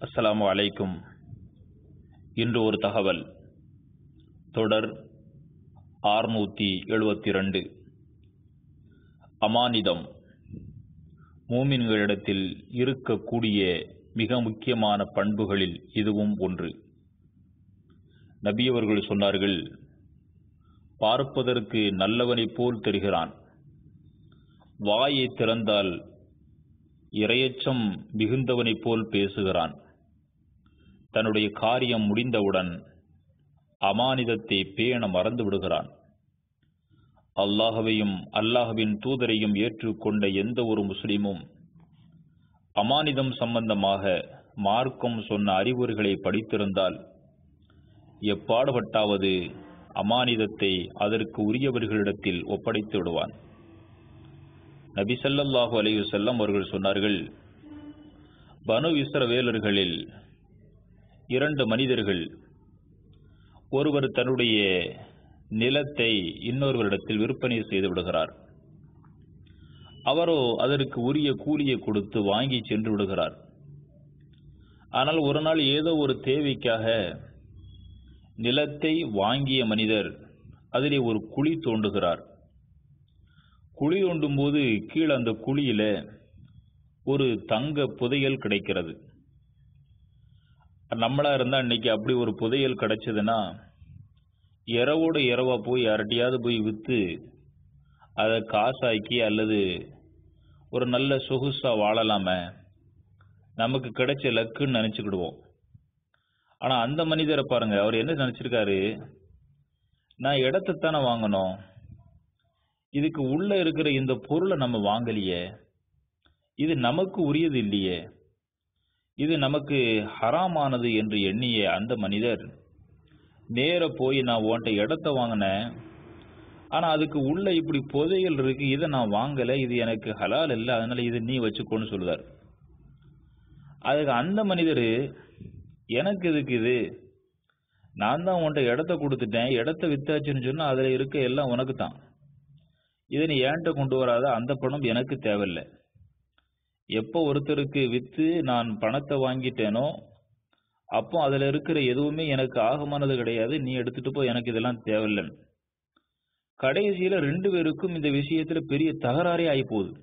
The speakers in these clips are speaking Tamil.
அஸ்ஸலாமு அலைக்கும் இன்று ஒரு தகவல் தொடர் ஆறுநூற்றி எழுபத்தி ரெண்டு அமானிதம் மூமின்களிடத்தில் இருக்கக்கூடிய மிக முக்கியமான பண்புகளில் இதுவும் ஒன்று நபியவர்கள் சொன்னார்கள் பார்ப்பதற்கு நல்லவனைப் போல் தெரிகிறான் வாயை திறந்தால் இரையச்சம் மிகுந்தவனைப் போல் பேசுகிறான் தன்னுடைய காரியம் முடிந்தவுடன் அமானிதத்தை பேண மறந்து விடுகிறான் அல்லாஹவையும் அல்லாஹுவின் தூதரையும் ஏற்றுக்கொண்ட எந்த ஒரு முஸ்லிமும் அமானிதம் சம்பந்தமாக மார்க்கம் சொன்ன அறிவுரைகளை படித்திருந்தால் எப்பாடுபட்டாவது அமானிதத்தை அதற்கு உரியவர்களிடத்தில் ஒப்படைத்து விடுவான் நபி ஸல்லல்லாஹு அலைஹி வஸல்லம் அவர்கள் சொன்னார்கள் பனு இஸ்ரவேலர்களில் இரண்டு மனிதர்கள் ஒருவர் தன்னுடைய நிலத்தை இன்னொருவரிடத்தில் விற்பனை செய்து விடுகிறார் அவரோ அதற்கு உரிய கூலியை கொடுத்து வாங்கி சென்று விடுகிறார் ஆனால் ஒரு நாள் ஏதோ ஒரு தேவைக்காக நிலத்தை வாங்கிய மனிதர் அதிலே ஒரு குழி தோண்டுகிறார் குழி தோண்டும் போது கீழே அந்த குழியில ஒரு தங்க புதையல் கிடைக்கிறது நம்மளா இருந்தா இன்னைக்கு அப்படி ஒரு புதையல் கிடைச்சதுன்னா இரவோடு இரவா போய் யார்கிட்டயாவது போய் வித்து அதை காசாக்கி அல்லது ஒரு நல்ல சொகுசா வாழலாம நமக்கு கிடைச்ச லக்குன்னு நினைச்சுக்கிடுவோம் ஆனா அந்த மனிதரை பாருங்க அவர் என்ன நினைச்சிருக்காரு நான் இடத்தைத்தானே வாங்கணும் இதுக்கு உள்ள இருக்கிற இந்த பொருளை நம்ம வாங்கலையே இது நமக்கு உரியது இல்லையே இது நமக்கு ஹராமானது என்று எண்ணிய அந்த மனிதர் நேர போய் நான் உன்ட்ட இடத்த வாங்கினேன் ஆனா அதுக்கு உள்ள இப்படி புதையல் இருக்கு இதை நான் வாங்கல இது எனக்கு ஹலால் இல்லை அதனால இது நீ வச்சுக்கோன்னு சொல்லுதார் அதுக்கு அந்த மனிதர் எனக்கு இதுக்கு இது நான் தான் உன்ட்ட இடத்த கொடுத்துட்டேன் இடத்த வித்தாச்சுன்னு சொன்னா அதுல இருக்க எல்லாம் உனக்கு தான் இதை நீ ஏன்ட்ட கொண்டு வராத அந்த பணம் எனக்கு தேவையில்லை எப்போ ஒருத்தருக்கு வித்து நான் பணத்தை வாங்கிட்டேனோ அப்போ அதுல இருக்கிற எதுவுமே எனக்கு ஆகமானது கிடையாது நீ எடுத்துட்டு போ எனக்கு இதெல்லாம் தேவையில்லைன்னு கடைசியில ரெண்டு பேருக்கும் இந்த விஷயத்துல பெரிய தகராறே ஆகி போகுது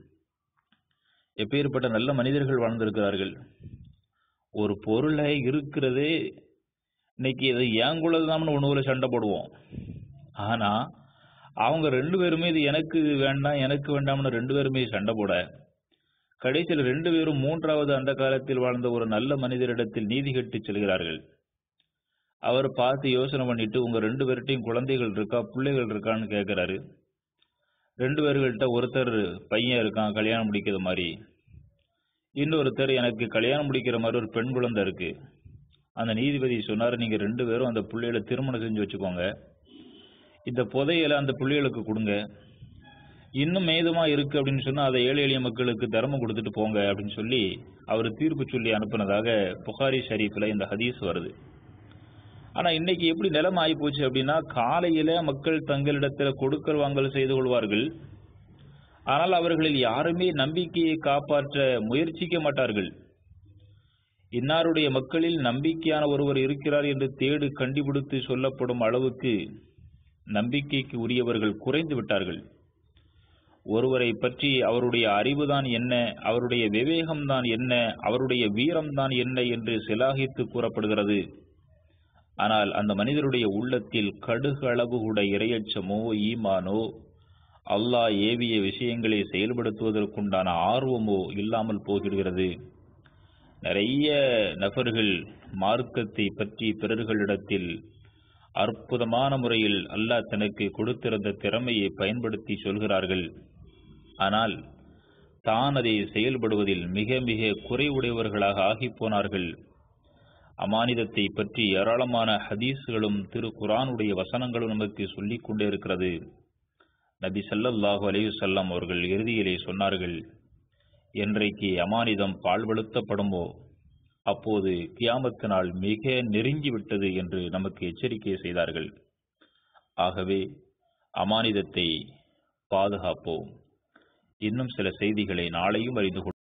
எப்பேற்பட்ட நல்ல மனிதர்கள் வாழ்ந்திருக்கிறார்கள் ஒரு பொருளை இருக்கிறதே இன்னைக்கு இது ஏங்குள்ளதுதான் உணவுல சண்டை போடுவோம் ஆனா அவங்க ரெண்டு பேருமே இது எனக்கு வேண்டாம் எனக்கு வேண்டாம்னு ரெண்டு பேருமே சண்டை போட கடைசியில் ரெண்டு பேரும் மூன்றாவது அந்த காலத்தில் வாழ்ந்த ஒரு நல்ல மனிதரிடத்தில் நீதி கட்டி செல்கிறார்கள் அவர் பார்த்து யோசனை பண்ணிட்டு உங்க ரெண்டு பேர்கிட்டையும் குழந்தைகள் இருக்கா பிள்ளைகள் இருக்கான்னு கேட்கிறாரு ரெண்டு பேர்கள்ட்ட ஒருத்தர் பையன் இருக்கான் கல்யாணம் முடிக்கிற மாதிரி இன்னொருத்தர் எனக்கு கல்யாணம் முடிக்கிற மாதிரி ஒரு பெண் குழந்தை இருக்கு அந்த நீதிபதி சொன்னாரு நீங்க ரெண்டு பேரும் அந்த பிள்ளைகளை திருமணம் செஞ்சு வச்சுக்கோங்க இந்த புதையலை அந்த பிள்ளைகளுக்கு கொடுங்க இன்னும் மேதமா இருக்கு அப்படின்னு சொன்னா அதை ஏழை எளிய மக்களுக்கு தர்மம் கொடுத்துட்டு போங்க அப்படின்னு சொல்லி அவர் தீர்ப்பு சொல்லி அனுப்புனதாக புகாரி ஷரீஃப்ல இந்த ஹதீஸ் வருது ஆனா இன்னைக்கு எப்படி நிலைமை ஆகி போச்சு அப்படின்னா காலையில மக்கள் தங்களிடத்துல கொடுக்கல் வாங்கல் செய்து கொள்வார்கள் ஆனால் அவர்களில் யாருமே நம்பிக்கையை காப்பாற்ற முயற்சிக்க மாட்டார்கள் இன்னாருடைய மக்களில் நம்பிக்கையான ஒருவர் இருக்கிறார் என்று தேடு கண்டுபிடித்து சொல்லப்படும் அளவுக்கு நம்பிக்கைக்கு உரியவர்கள் குறைந்து விட்டார்கள் ஒருவரை பற்றி அவருடைய அறிவுதான் என்ன அவருடைய விவேகம்தான் என்ன அவருடைய வீரம்தான் என்ன என்று சிலாகித்து கூறப்படுகிறது ஆனால் அந்த மனிதருடைய உள்ளத்தில் கடுகு அளவு கூட இரையச்சமோ ஈமானோ அல்லாஹ் ஏவிய விஷயங்களை செயல்படுத்துவதற்குண்டான ஆர்வமோ இல்லாமல் போகிறது நிறைய நபர்கள் மார்க்கத்தை பற்றி பிறர்களிடத்தில் அற்புதமான முறையில் அல்லாஹ் தனக்கு கொடுத்திருந்த திறமையை பயன்படுத்தி சொல்கிறார்கள் ஆனால் தான் அதை செயல்படுவதில் மிக மிக குறைவுடையவர்களாக ஆகிப்போனார்கள் அமானிதத்தை பற்றி ஏராளமான ஹதீஸ்களும் திரு குரானுடைய வசனங்களும் நமக்கு சொல்லிக் கொண்டே இருக்கிறது நபி சல்லல்லாஹு அலையுசல்லாம் அவர்கள் இறுதியிலே சொன்னார்கள் என்றைக்கு அமானிதம் பால்வழுத்தப்படுமோ அப்போது கியாமத்து நாள் மிக நெருங்கிவிட்டது என்று நமக்கு எச்சரிக்கை செய்தார்கள் ஆகவே அமானிதத்தை பாதுகாப்போம் இன்னும் சில செய்திகளை நாளையும் அறிந்து